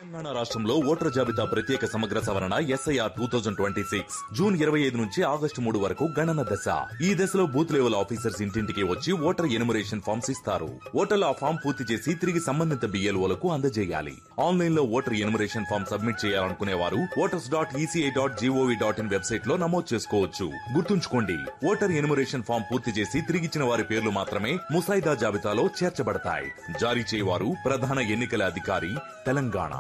తెలంగాణ రాష్ట్రంలో ఓటర్ జాబితా ప్రత్యేక సమగ్ర సవరణ SIR two thousand twenty six June ఇరవై ఐదు నుంచి ఆగస్టు మూడు వరకు గణన దశ ఈ దశలో బూత్ లెవెల్ ఆఫీసర్స్ ఇంటింటికి వచ్చి ఓటర్ ఎనుమరేషన్ ఫామ్స్ ఇస్తారు ఓటర్లు ఆ ఫామ్ పూర్తి చేసి తిరిగి సంబంధిత బిఎల్ఓలకు అందజేయాలి ఆన్లైన్ లో ఓటర్ ఎనుమరేషన్ ఫామ్ సబ్మిట్ చేయాలనుకునే వారు voters dot ECI dot GOV dot in website లో నమోదు చేసుకోవచ్చు గుర్తుంచుకోండి ఓటర్ ఎనుమరేషన్ ఫామ్ పూర్తి చేసి తిరిగిచ్చిన వారి పేర్లు మాత్రమే ముసాయిదా జాబితాలో చేర్చబడతాయి జారీ చేయవారు ప్రధాన ఎన్నికల అధికారి తెలంగాణ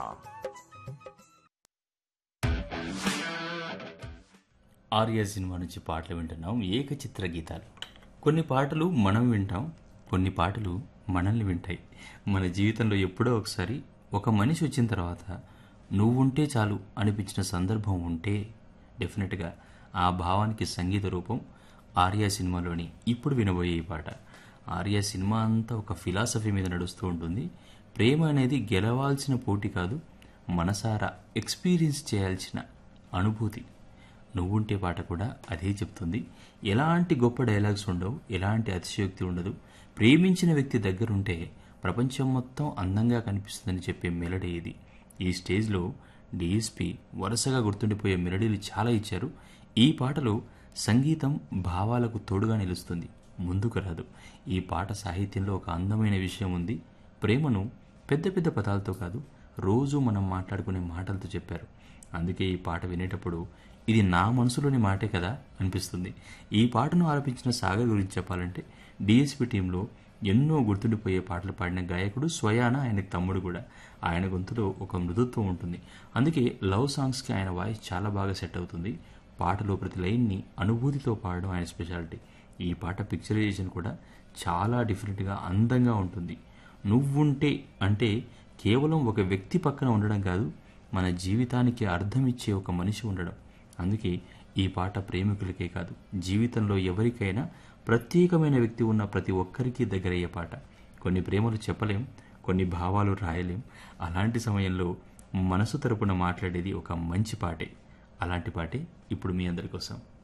ఆర్య సినిమా నుంచి పాటలు వింటున్నాం ఏకచిత్ర గీతాలు కొన్ని పాటలు మనం వింటాం కొన్ని పాటలు మనల్ని వింటాయి మన జీవితంలో ఎప్పుడో ఒకసారి ఒక మనిషి వచ్చిన తర్వాత నువ్వుంటే చాలు అనిపించిన సందర్భం ఉంటే డెఫినెట్గా ఆ భావానికి సంగీత రూపం ఆర్య సినిమాలోని ఇప్పుడు వినబోయే ఈ పాట ఆర్య సినిమా అంతా ఒక ఫిలాసఫీ మీద నడుస్తూ ఉంటుంది ప్రేమ అనేది గెలవాల్సిన పోటీ కాదు మనసారా ఎక్స్పీరియన్స్ చేయాల్సిన అనుభూతి నువ్వుంటే పాట కూడా అదే చెప్తుంది ఎలాంటి గొప్ప డైలాగ్స్ ఉండవు ఎలాంటి అతిశయోక్తి ఉండదు ప్రేమించిన వ్యక్తి దగ్గరుంటే ప్రపంచం మొత్తం అందంగా కనిపిస్తుందని చెప్పే మెలడీ ఇది ఈ స్టేజ్లో డిఎస్పి వరుసగా గుర్తుండిపోయే మెలడీలు చాలా ఇచ్చారు ఈ పాటలో సంగీతం భావాలకు తోడుగా నిలుస్తుంది ముందుకు రాదు ఈ పాట సాహిత్యంలో ఒక అందమైన విషయం ఉంది ప్రేమను పెద్ద పెద్ద పదాలతో కాదు రోజు మనం మాట్లాడుకునే మాటలతో చెప్పారు అందుకే ఈ పాట వినేటప్పుడు ఇది నా మనసులోని మాటే కదా అనిపిస్తుంది ఈ పాటను ఆలపించిన సాగర్ గురించి చెప్పాలంటే డిఎస్పి టీంలో ఎన్నో గుర్తుండిపోయే పాటలు పాడిన గాయకుడు స్వయాన ఆయనకు తమ్ముడు కూడా ఆయన గొంతులో ఒక మృదుత్వం ఉంటుంది అందుకే లవ్ సాంగ్స్కి ఆయన వాయిస్ చాలా బాగా సెట్ అవుతుంది పాటలో ప్రతి లైన్ని అనుభూతితో పాడడం ఆయన స్పెషాలిటీ ఈ పాట పిక్చరైజేషన్ కూడా చాలా డిఫరెంట్గా అందంగా ఉంటుంది నువ్వుంటే అంటే కేవలం ఒక వ్యక్తి పక్కన ఉండడం కాదు మన జీవితానికి అర్థం ఇచ్చే ఒక మనిషి ఉండడం అందుకే ఈ పాట ప్రేమికులకే కాదు జీవితంలో ఎవరికైనా ప్రత్యేకమైన వ్యక్తి ఉన్న ప్రతి ఒక్కరికి దగ్గరయ్యే పాట కొన్ని ప్రేమలు చెప్పలేం కొన్ని భావాలు రాయలేం అలాంటి సమయంలో మనసు తరపున మాట్లాడేది ఒక మంచి పాటే అలాంటి పాటే ఇప్పుడు మీ అందరి కోసం